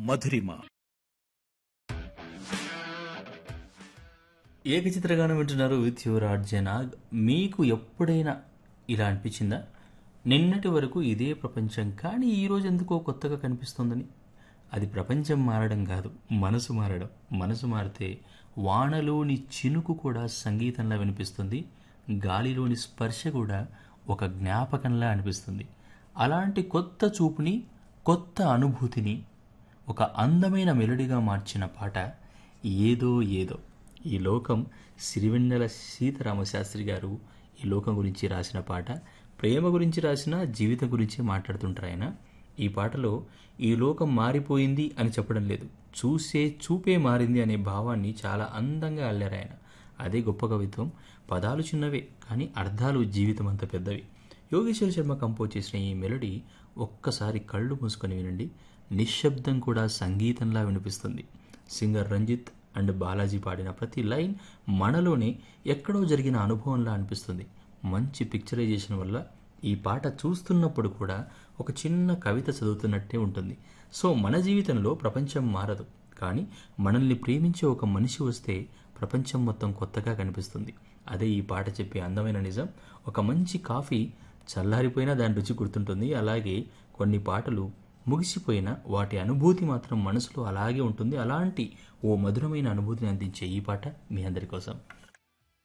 మధురిమ ఏకచిత్రగానం వింటున్నారు with your ఆర్జనాగ్ మీకు ఎప్పుడైనా ఇలా అనిపించిందా నిన్నటి వరకు ఇదే ప్రపంచం కానీ ఈరోజు ఎందుకో కొత్తగా కనిపిస్తుందని అది ప్రపంచం మారడం కాదు మనసు మారడం మనసు మారితే వానలోని చినుకు కూడా సంగీతంలా వినిపిస్తుంది గాలిలోని స్పర్శ కూడా ఒక జ్ఞాపకంలా అనిపిస్తుంది అలాంటి కొత్త చూపుని కొత్త అనుభూతిని ఒక అందమైన మెలడిగా మార్చిన పాట ఏదో ఏదో ఈ లోకం సిరివెన్నెల సీతారామశాస్త్రి గారు ఈ లోకం గురించి రాసిన పాట ప్రేమ గురించి రాసిన జీవితం గురించి మాట్లాడుతుంటారు ఆయన ఈ పాటలో ఈ లోకం మారిపోయింది అని చెప్పడం లేదు చూసే చూపే మారింది అనే భావాన్ని చాలా అందంగా అల్లారు ఆయన అదే గొప్ప కవిత్వం పదాలు చిన్నవే కానీ అర్థాలు జీవితం అంత పెద్దవి యోగేశ్వర శర్మ కంపోజ్ చేసిన ఈ మెలడీ ఒక్కసారి కళ్ళు మూసుకొని వినండి నిశ్శబ్దం కూడా సంగీతంలా వినిపిస్తుంది సింగర్ రంజిత్ అండ్ బాలాజీ పాడిన ప్రతి లైన్ మనలోనే ఎక్కడో జరిగిన అనుభవంలా అనిపిస్తుంది మంచి పిక్చరైజేషన్ వల్ల ఈ పాట చూస్తున్నప్పుడు కూడా ఒక చిన్న కవిత చదువుతున్నట్టే ఉంటుంది సో మన జీవితంలో ప్రపంచం మారదు కానీ మనల్ని ప్రేమించే ఒక మనిషి వస్తే ప్రపంచం మొత్తం కొత్తగా కనిపిస్తుంది అదే ఈ పాట చెప్పే అందమైన నిజం ఒక మంచి కాఫీ చల్లారిపోయినా దాని రుచి గుర్తుంటుంది అలాగే కొన్ని పాటలు ముగిసిపోయిన వాటి అనుభూతి మాత్రం మనసులో అలాగే ఉంటుంది అలాంటి ఓ మధురమైన అనుభూతిని అందించే ఈ పాట మీ అందరి కోసం